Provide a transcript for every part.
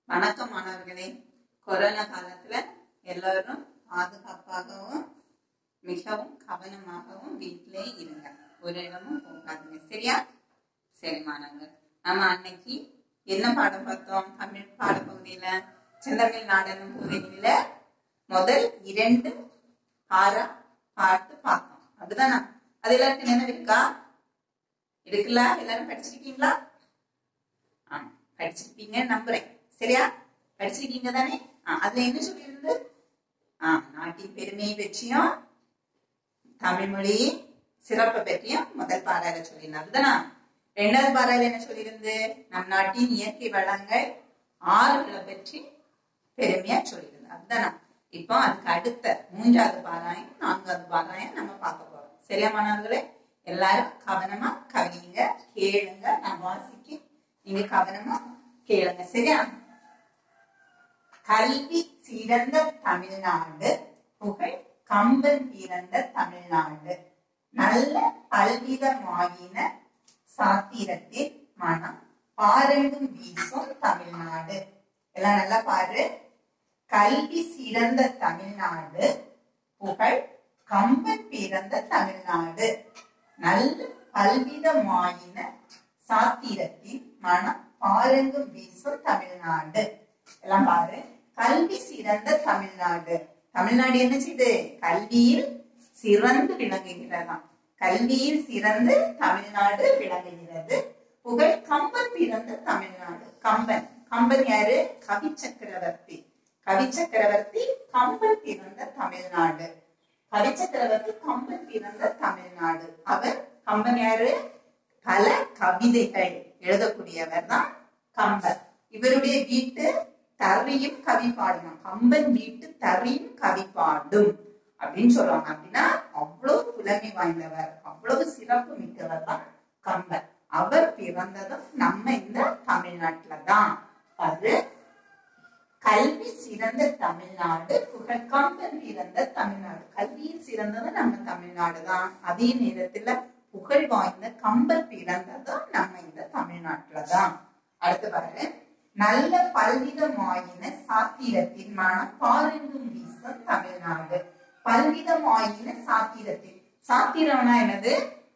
வணக்கம் மாணவர்களே கொரோனா காலத்துல எல்லாரும் பாதுகாப்பாகவும் மிகவும் கவனமாகவும் வீட்டிலே இருங்க ஒரு இடமும் போகாதீங்க சரியா சரி மாணவர்கள் நம்ம அன்னைக்கு என்ன பாடம் பார்த்தோம் தமிழ் பாடப்பகுதியில செந்தமிழ் நாடனும் பகுதியில முதல் இரண்டு பாரா பாட்டு பார்த்தோம் அப்படிதானா அது எல்லாருக்கும் நினைவு இருக்கா இருக்குல்ல எல்லாரும் படிச்சிருக்கீங்களா ஆமா படிச்சிருப்பீங்க நம்புறேன் சரியா படிச்சிருக்கீங்க தானே ஆ, அதுல என்ன சொல்லியிருந்து ஆ நாட்டின் பெருமையை பற்றியும் தமிழ் மொழியின் சிறப்பை பற்றியும் முதல் பாராயில சொல்லியிருந்தேன் அதுதானா ரெண்டாவது பாராயில என்ன சொல்லியிருந்து நம் நாட்டின் இயற்கை வளங்கள் ஆறுகளை பற்றி பெருமையா சொல்லியிருந்தேன் அதுதானா இப்போ அதுக்கு அடுத்த மூன்றாவது பாராயம் நான்காவது பாராயம் நம்ம பார்க்க போறோம் சரியா மாணவர்களே எல்லாரும் கவனமா கவனிங்க கேளுங்க நான் வாசிக்க நீங்க கவனமா கேளுங்க சரியா கல்வி சிறந்த தமிழ்நாடு புகழ் கம்பன் பிறந்த தமிழ்நாடு நல்ல பல்விதமாயின சாத்திரத்தில் மனம் பாரெங்கும் வீசும் தமிழ்நாடு எல்லாம் நல்லா பாரு கல்வி சிறந்த தமிழ்நாடு புகழ் கம்பன் பிறந்த தமிழ்நாடு நல்ல பல்விதமாயின சாத்திரத்தின் மனம் பாரெங்கும் வீசும் தமிழ்நாடு எல்லாம் பாரு கல்வி சிறந்த தமிழ்நாடு தமிழ்நாடு என்ன செய்யுது கல்வியில் சிறந்து விளங்குகிறதாம் கல்வியில் சிறந்து தமிழ்நாடு விளங்குகிறது புகழ் கம்பன் பிறந்த தமிழ்நாடு கம்பன் கம்பன் யாரு கவி சக்கரவர்த்தி கவி சக்கரவர்த்தி கம்பன் பிறந்த தமிழ்நாடு கவி சக்கரவர்த்தி கம்பன் பிறந்த தமிழ்நாடு அவர் கம்பன் யாரு பல கவிதைகள் எழுதக்கூடியவர் தான் கம்பர் இவருடைய வீட்டு தறியும் கவி பாடணும் கம்பன் வீட்டு தறியும் கவி பாடும் அப்படின்னு சொல்லுவாங்க அப்படின்னா அவ்வளவு புலமை வாய்ந்தவர் அவ்வளவு சிறப்பு மிக்கவர் தான் கம்பர் அவர் பிறந்ததும் நம்ம இந்த தமிழ்நாட்டுல தான் அது கல்வி சிறந்த தமிழ்நாடு புகழ் கம்பன் பிறந்த தமிழ்நாடு கல்வியில் சிறந்தது நம்ம தமிழ்நாடு தான் அதே நேரத்துல புகழ் வாய்ந்த கம்பர் பிறந்ததும் நம்ம இந்த தமிழ்நாட்டுல தான் அடுத்து பாருங்க நல்ல பல்விதமாயின சாத்திரத்தின் மனம் பாருங்கும் வீசும் தமிழ்நாடு பல்விதமாயின சாத்திரத்தின் சாத்திரம்னா என்னது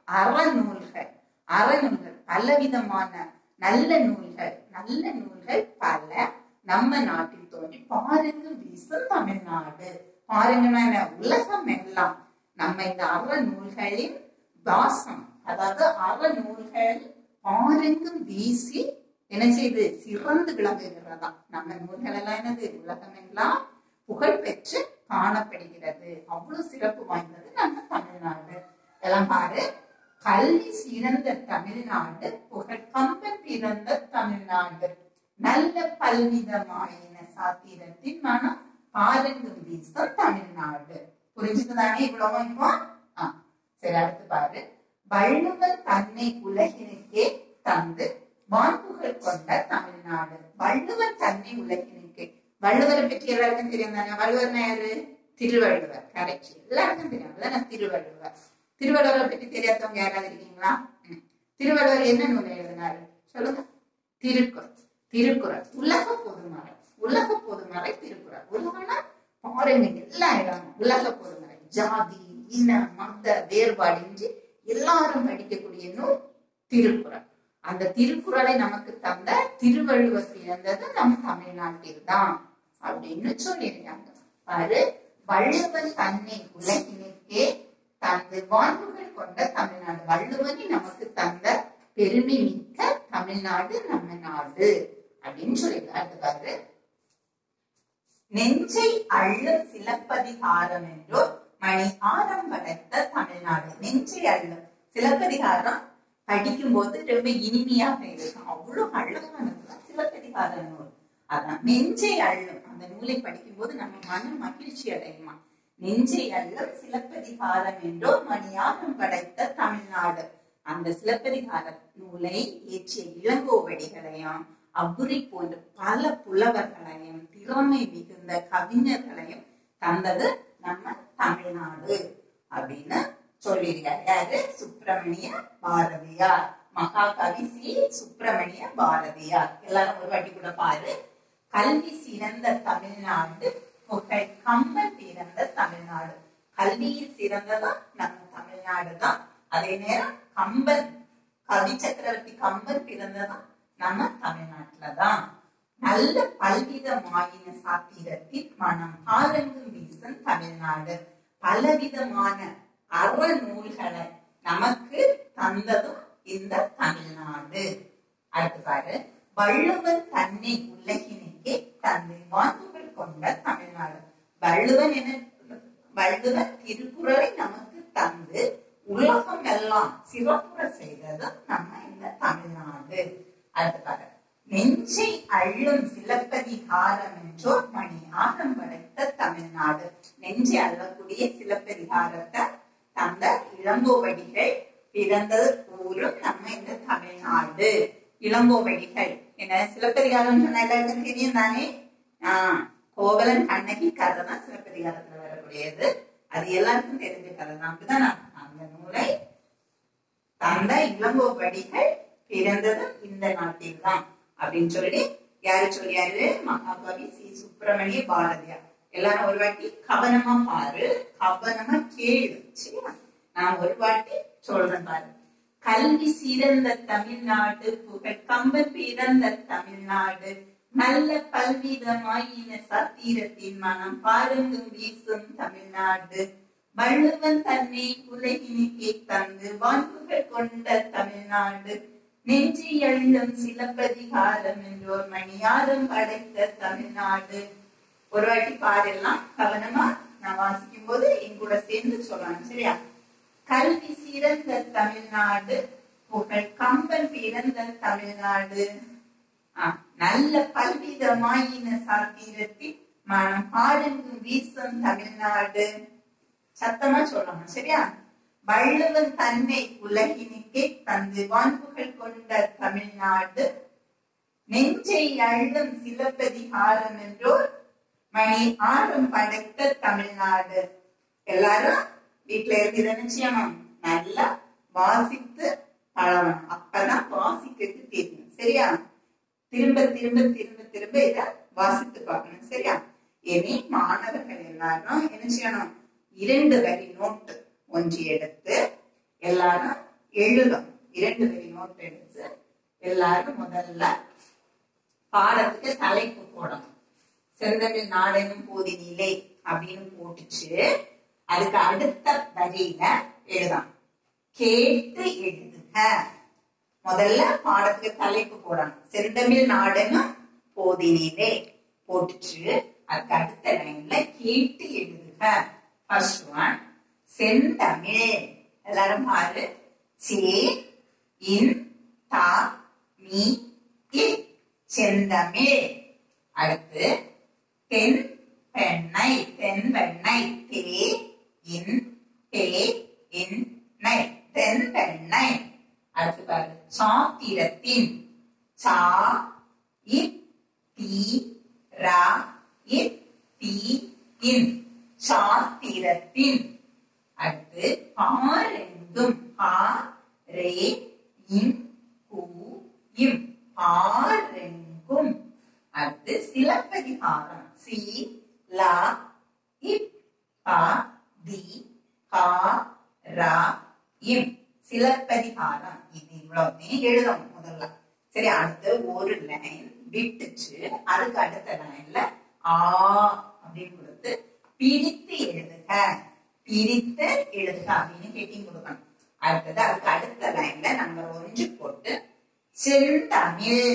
அறநூல்கள் அறநூல்கள் பலவிதமான நல்ல நூல்கள் நல்ல நூல்கள் பல நம்ம நாட்டில் தோன்றி பாருங்கும் வீசும் தமிழ்நாடு பாருங்கன்னா என்ன உலகம் எல்லாம் நம்ம இந்த அறநூல்களின் வாசம் அதாவது அறநூல்கள் பாருங்கும் வீசி என்ன செய்து சிறந்து விளங்குகிறதா நம்ம நூல்கள் எல்லாம் என்னது உலகம் எல்லாம் புகழ் பெற்று காணப்படுகிறது அவ்வளவு சிறப்பு வாய்ந்தது நம்ம தமிழ்நாடு எல்லாம் பாரு கல்வி சிறந்த தமிழ்நாடு புகழ் கம்பன் பிறந்த தமிழ்நாடு நல்ல பல்விதமாயின சாத்திரத்தின் மனம் பாருங்கும் வீசும் தமிழ்நாடு புரிஞ்சுதுதானே இவ்வளவு இப்போ ஆ, சரி அடுத்து பாரு வள்ளுவர் தன்னை உலகினுக்கே தந்து வான்புகள் கொண்ட தமிழ்நாடு வள்ளுவர் தன்னை உலகினுக்கு வள்ளுவரை பற்றி எல்லாருக்கும் தெரியும் தானே வள்ளுவர்னா யாரு திருவள்ளுவர் கரெக்ட் எல்லாருக்கும் தெரியும் அதானே திருவள்ளுவர் திருவள்ளுவரை பற்றி தெரியாதவங்க யாராவது இருக்கீங்களா ம். திருவள்ளுவர் என்ன நூல் எழுதினாரு சொல்லுங்க திருக்குறள் திருக்குறள் உலக பொதுமறை உலக பொதுமறை திருக்குறள் உலகம்னா பாருங்க எல்லா இடமும் உலக பொதுமறை ஜாதி இன மத வேறுபாடின்றி எல்லாரும் படிக்கக்கூடிய நூல் திருக்குறள் அந்த திருக்குறளை நமக்கு தந்த திருவள்ளுவர் பிறந்தது நம் தமிழ்நாட்டில் தான் அப்படின்னு சொல்லியிருக்காங்க பாரு வள்ளுவன் தன்னை உலகினுக்கே தந்து வாழ்வுகள் கொண்ட தமிழ்நாடு வள்ளுவனை நமக்கு தந்த பெருமை மிக்க தமிழ்நாடு நம்ம நாடு அப்படின்னு சொல்லியிருக்காரு பாரு நெஞ்சை அள்ளும் சிலப்பதிகாரம் என்றோ மணி ஆரம் படைத்த தமிழ்நாடு நெஞ்சை அள்ளும் சிலப்பதிகாரம் படிக்கும்போது ரொம்ப இனிமையாக இருக்கும் அவ்வளவு அழகானதுதான் சிலப்பதிகார நூல் அதான் நெஞ்சை அள்ளும் அந்த நூலை படிக்கும்போது நம்ம மனம் மகிழ்ச்சி அடையுமா நெஞ்சை அள்ளும் சிலப்பதிகாரம் என்றோ மணியாரம் படைத்த தமிழ்நாடு அந்த சிலப்பதிகார நூலை இயற்றிய இளங்கோவடிகளையும் அவ்வுரை போன்ற பல புலவர்களையும் திறமை மிகுந்த கவிஞர்களையும் தந்தது நம்ம தமிழ்நாடு அப்படின்னு சொல்லியிருக்காரு யாரு சுப்பிரமணிய பாரதியார் மகாகவி சி சுப்பிரமணிய பாரதியார் எல்லாரும் ஒரு வாட்டி கூட பாரு கல்வி சிறந்த தமிழ்நாடு புகழ் கம்பன் பிறந்த தமிழ்நாடு கல்வியில் சிறந்ததும் நம்ம தமிழ்நாடு தான் அதே நேரம் கம்பன் கவி சக்கரவர்த்தி கம்பன் பிறந்ததும் நம்ம தமிழ்நாட்டுல தான் நல்ல பல்விதமாயின சாத்திரத்தில் மனம் ஆரங்கும் வீசன் தமிழ்நாடு பலவிதமான அறநூல்களை நமக்கு தந்ததும் இந்த தமிழ்நாடு அடுத்து பாரு வள்ளுவன் தன்னை உலகினுக்கே தந்தை வாங்குகள் கொண்ட தமிழ்நாடு வள்ளுவன் என்ன வள்ளுவன் திருக்குறளை நமக்கு தந்து உலகம் எல்லாம் சிறப்புற செய்தது நம்ம இந்த தமிழ்நாடு அடுத்து பாரு நெஞ்சை அள்ளும் சிலப்பதிகாரம் என்றோர் மணி ஆரம் படைத்த தமிழ்நாடு நெஞ்சை அள்ளக்கூடிய சிலப்பதிகாரத்தை தந்த இளங்கோவடிகள் பிறந்த ஊரும் நம்ம இந்த தமிழ்நாடு இளங்கோவடிகள் என்ன சிலப்பதிகாரம் சொன்ன எல்லாருக்கும் தெரியும் தானே ஆஹ் கோவலன் கண்ணகி கதை தான் சிலப்பதிகாரத்துல வரக்கூடியது அது எல்லாருக்கும் தெரிஞ்ச கதை தான் அப்படிதான் அந்த நூலை தந்த இளங்கோவடிகள் பிறந்தது இந்த நாட்டில் தான் அப்படின்னு சொல்லி யாரு சொல்லியாரு மகாகவி சி சுப்பிரமணிய பாரதியார் எல்லாரும் ஒரு வாட்டி கவனமா பாரு கவனமா கேளு சரியா நான் ஒரு வாட்டி சொல்றேன் பாரு கல்வி சிறந்த தமிழ்நாடு புகழ் கம்பன் பிறந்த தமிழ்நாடு நல்ல பல்விதமாயின சத்திரத்தின் மனம் பாருங்கும் வீசும் தமிழ்நாடு வள்ளுவன் தன்னை உலகினுக்கே தந்து வான்புகள் கொண்ட தமிழ்நாடு நெஞ்சி எழும் சிலப்பதிகாரம் என்றோர் மணியாரம் படைத்த தமிழ்நாடு ஒரு வாட்டி பாடெல்லாம் கவனமா நான் வாசிக்கும் போது என் கூட சேர்ந்து சொல்லலாம் சரியா கல்வி சிறந்த தமிழ்நாடு புகழ் கம்பன் பிறந்த தமிழ்நாடு ஆஹ், நல்ல பல்விதமாயின சாத்திரத்தில் மனம் பாருங்கும் வீசும் தமிழ்நாடு சத்தமா சொல்லணும் சரியா வள்ளுவன் தன்னை உலகினுக்கே தந்து வான்புகள் கொண்ட தமிழ்நாடு நெஞ்சை அள்ளும் சிலப்பதிகாரம் என்றோர் மணி ஆறும் படைத்த தமிழ்நாடு எல்லாரும் வீட்டுல இருந்து இதை என்ன செய்யணும் நல்லா வாசித்து பழகணும் அப்பதான் வாசிக்கிறது தெரியும் சரியா திரும்ப திரும்ப திரும்ப திரும்ப இத வாசித்து பார்க்கணும் சரியா இனி மாணவர்கள் எல்லாரும் என்ன செய்யணும் இரண்டு வரி நோட்டு ஒன்று எடுத்து எல்லாரும் எழுதும் இரண்டு வரி நோட்டு எடுத்து எல்லாரும் முதல்ல பாடத்துக்கு தலைப்பு போடணும் செந்தமிழ் நாடெனும் போதினிலே அப்படின்னு போட்டுச்சு அதுக்கு அடுத்த வரியில எழுதணும் கேட்டு எழுதுக முதல்ல பாடத்துக்கு தலைப்பு போடணும் செந்தமிழ் நாடெனும் போதினிலே போட்டுச்சு அதுக்கு அடுத்த லைன்ல கேட்டு எழுதுக ஃபர்ஸ்ட் ஒன் செந்தமிழ் எல்லாரும் பாரு சே இன் தா மீ இ செந்தமிழ் அடுத்து தென் பெண்ணை தென் பெண்ணை தே இன் தே இன் நை தென் பெண்ணை அடுத்து பாரு சாத்திரத்தின் சா இத் தி ரா இத் தி இன் சாத்திரத்தின் அடுத்து பாரெங்கும் பா ரே இன் கு இம் பாரெங்கும் அடுத்து சிலப்பதிகாரம் சி லா இப் பா தி கா ரா இம் சிலப்பதிகாரம் இது இவ்வளவுத்தையும் எழுதணும் முதல்ல சரி அடுத்து ஒரு லைன் விட்டுச்சு அதுக்கு அடுத்த லைன்ல ஆ அப்படின்னு கொடுத்து பிரித்து எழுதுக பிரித்து எழுதுக அப்படின்னு ஹெட்டிங் கொடுக்கணும் அடுத்தது அதுக்கு அடுத்த லைன்ல நம்பர் ஒன்று போட்டு செந்தமிழ்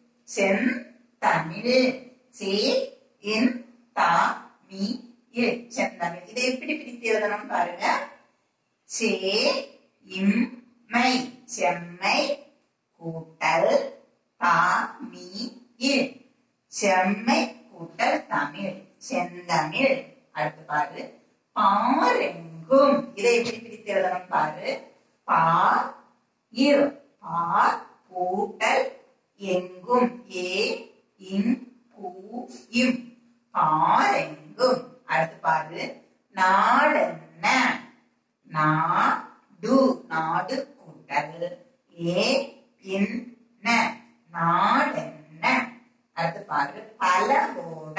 செந்தமிழ் சே இன் தா மீ இ செந்தமிழ் இதை எப்படி பிரித்து எழுதணும் பாருங்க சே இம் மை செம்மை கூட்டல் தா மீ இ செம்மை கூட்டல் தமிழ் செந்தமிழ் அடுத்து பாரு பாரெங்கும் இதை எப்படி பிரித்து எழுதணும் பாரு பா இரு பா கூட்டல் எங்கும் ஏ இன் பூ இம் பாரெங்கும் அடுத்து பாரு நாடென்ன நாடு நாடு கூட்டல் ஏ இன் ந நாடென்ன அடுத்து பாரு பலவோட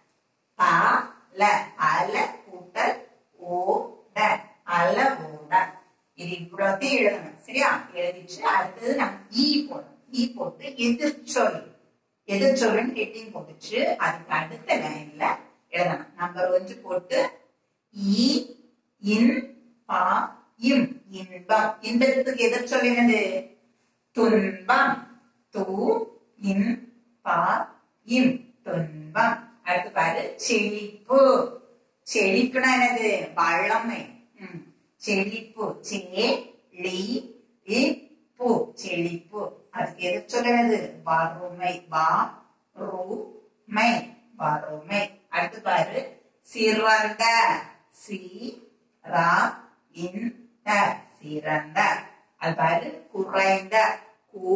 பல பல கூட்டல் ஓட பலவோட இது இவ்வளோத்தையும் எழுதணும் சரியா எழுதிட்டு அடுத்தது நம்ம ஈ போடணும் ஈ போட்டு எதிர்ச்சொல் எதிர்ச்சொல்லுன்னு ஹெட்டிங் போட்டுச்சு அதுக்கு அடுத்த லைன்ல எழுதணும் நம்பர் ஒன்று போட்டு ஈ இன் பா இம் இன்பம் இன்பத்துக்கு எதிர்ச்சொல் என்னது துன்பம் து இன் பா இம் துன்பம் அடுத்து பாரு செழிப்பு செழிப்புனா என்னது வளமை ம். செழிப்பு சே லி இப்பு செழிப்பு அதுக்கு எது சொல்லுறது வறுமை வா ரு மை வறுமை அடுத்து பாரு சிறந்த சி ரா இந்த சிறந்த அது பாரு குறைந்த கு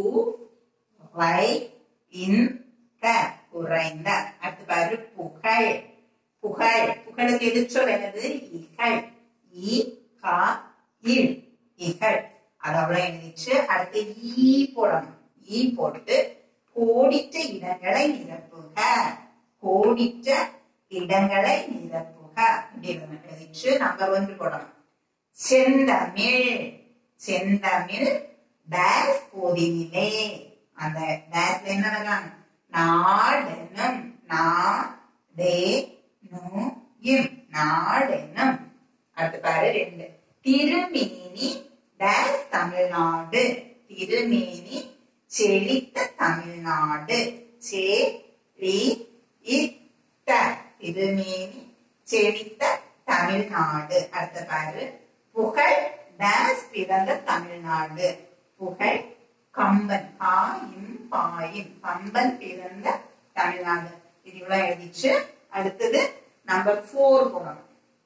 ரை இந்த குறைந்த அடுத்து பாரு புகழ் புகழ் புகழுக்கு எது சொல் என்னது இகழ் இ கா இல் இகழ் அது அவ்வளவு எழுதிச்சு அடுத்து ஈ போடணும் ஈ போட்டு கோடிட்ட இடங்களை நிரப்புக கோடிட்ட இடங்களை நிரப்புக அப்படின்னு எழுதிச்சு நம்பர் ஒன்று போடணும் செந்தமிழ் செந்தமிழ் டேஸ் பொதிலே அந்த டேஸ்ல என்ன வரலாம் நாடெனும் நா டே நு இம் நாடெனும் அடுத்து பாரு ரெண்டு திருமேனி டேஸ் தமிழ்நாடு திருமேனி செழித்த தமிழ்நாடு சே ரி இத்த திருமேனி செழித்த தமிழ்நாடு அடுத்த பாரு புகழ் டேஸ் பிறந்த தமிழ்நாடு புகழ் கம்பன் பாயும் பாயும் கம்பன் பிறந்த தமிழ்நாடு இது இவ்வளவு எழுதிச்சு அடுத்தது நம்பர் ஃபோர் போடணும்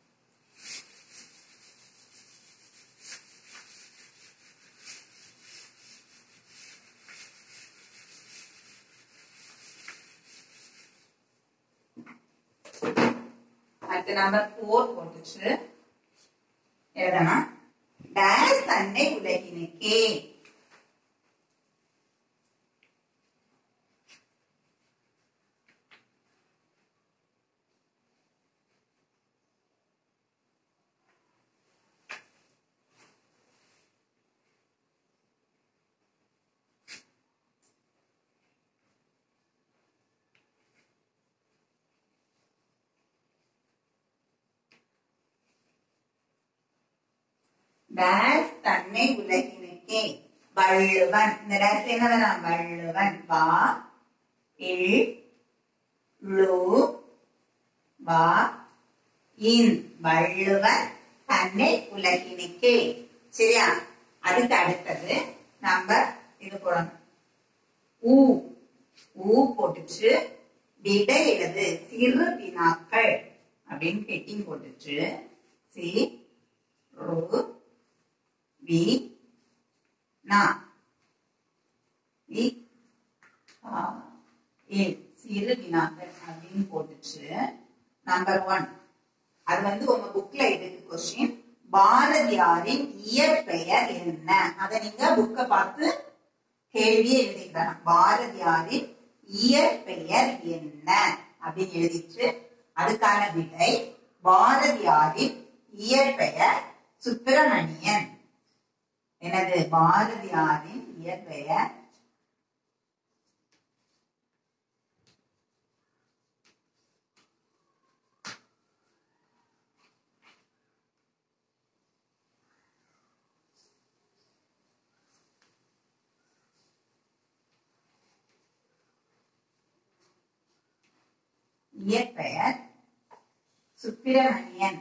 அடுத்து நம்பர் ஃபோர் போட்டுச்சு எழுதணும் டேஸ் தன்னை உலகினுக்கே டேஸ் தன்னை உலகினுக்கே வள்ளுவன் இந்த டேஸ்ல என்ன வரும் வள்ளுவன் வா இல் லு வா இன் வள்ளுவன் தன்னை உலகினுக்கே சரியா அதுக்கு அடுத்தது நம்ம இது போடணும் ஊ ஊ போட்டுச்சு விடை எழுது சிறு வினாக்கள் அப்படின்னு ஹெட்டிங் போட்டுச்சு சி ரு வி நா வி ஆ இல் சிறு வினாக்கள் அப்படின்னு போட்டுச்சு நம்பர் ஒன் அது வந்து உங்க புக்ல இருக்கு கொஸ்டின் பாரதியாரின் இயற்பெயர் என்ன அதை நீங்க புக்க பார்த்து கேள்வியே எழுதிக்கலாம் பாரதியாரின் இயற்பெயர் என்ன அப்படின்னு எழுதிட்டு அதுக்கான விடை பாரதியாரின் இயற்பெயர் சுப்பிரமணியன் எனது பாரதியாரின் இயற்பெயர் இயற்பெயர் சுப்பிரமணியன்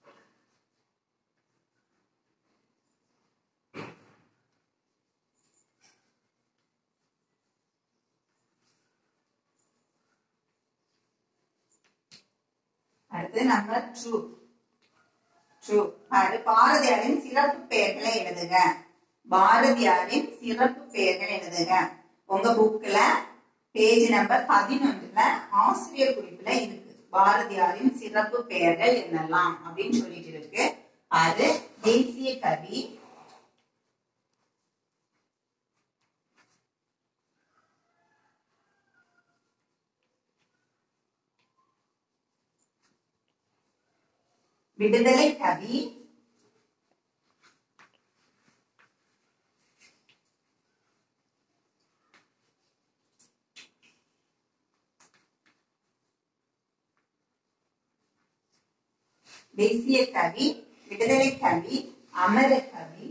அடுத்து நம்பர் டூ டூ அது பாரதியாரின் சிறப்பு பெயர்களை எழுதுக பாரதியாரின் சிறப்பு பெயர்கள் எழுதுக உங்க புக்ல பேஜ் நம்பர் பதினொன்றுல ஆசிரியர் குறிப்புல இருக்கு பாரதியாரின் சிறப்பு பெயர்கள் என்னெல்லாம் அப்படின்னு சொல்லிட்டு இருக்கு அது தேசிய கவி விடுதலை கவி தேசிய கவி விடுதலை கவி அமர கவி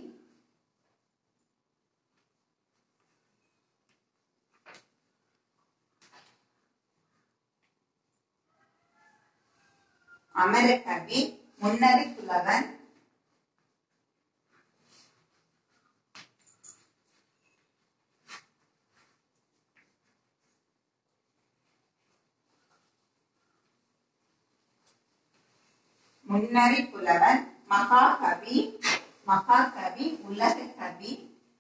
அமர கவி முன்னறி புலவன் முன்னறி புலவன் மகாகவி மகாகவி உலக கவி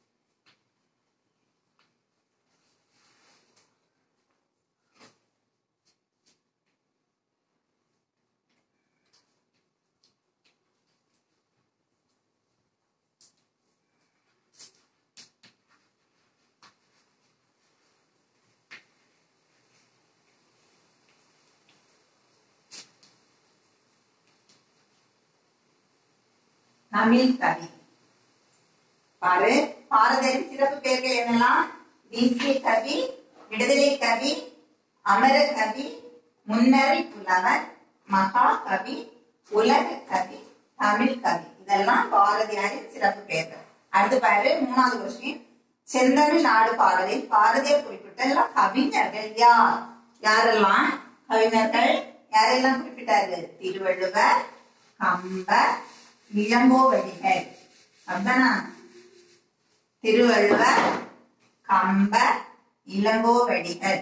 தமிழ் கவி பாரு பாரதியின் சிறப்பு பெயர்கள் என்னெல்லாம் தேசிய கவி விடுதலை கவி அமர கவி முன்னறி புலவன் மகா கவி உலக கவி தமிழ் கவி இதெல்லாம் பாரதியாரின் சிறப்பு பெயர்கள் அடுத்து பாரு மூணாவது கொஸ்டின் செந்தமிழ் நாடு பாடலில் பாரதியார் குறிப்பிட்ட எல்லாம் கவிஞர்கள் யார் யாரெல்லாம் கவிஞர்கள் யாரெல்லாம் குறிப்பிட்டாரு திருவள்ளுவர் கம்பர் இளங்கோவடிகள் அப்படின்னா திருவள்ளுவர் கம்பர் இளங்கோவடிகள்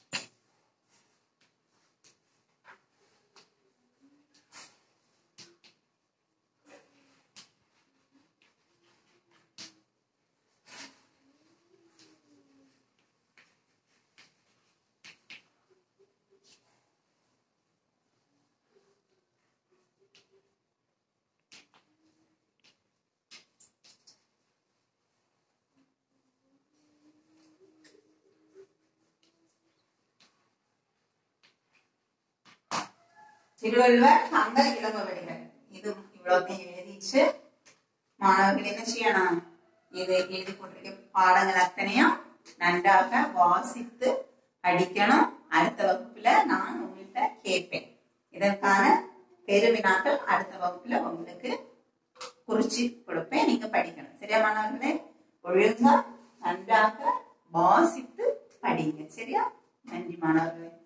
திருவள்ளுவர் கம்பர் இளங்கோவடிகள் இது இவ்வளவுத்தையும் எழுதிச்சு மாணவர்கள் என்ன செய்யணும் இது எழுதி கொண்டிருக்க பாடங்கள் அத்தனையும் நன்றாக வாசித்து படிக்கணும் அடுத்த வகுப்புல நான் உங்கள்கிட்ட கேட்பேன் இதற்கான பெருவினாக்கள் அடுத்த வகுப்புல உங்களுக்கு குறிச்சு கொடுப்பேன் நீங்க படிக்கணும் சரியா மாணவர்களே ஒழுங்கா நன்றாக வாசித்து படிங்க சரியா நன்றி மாணவர்களே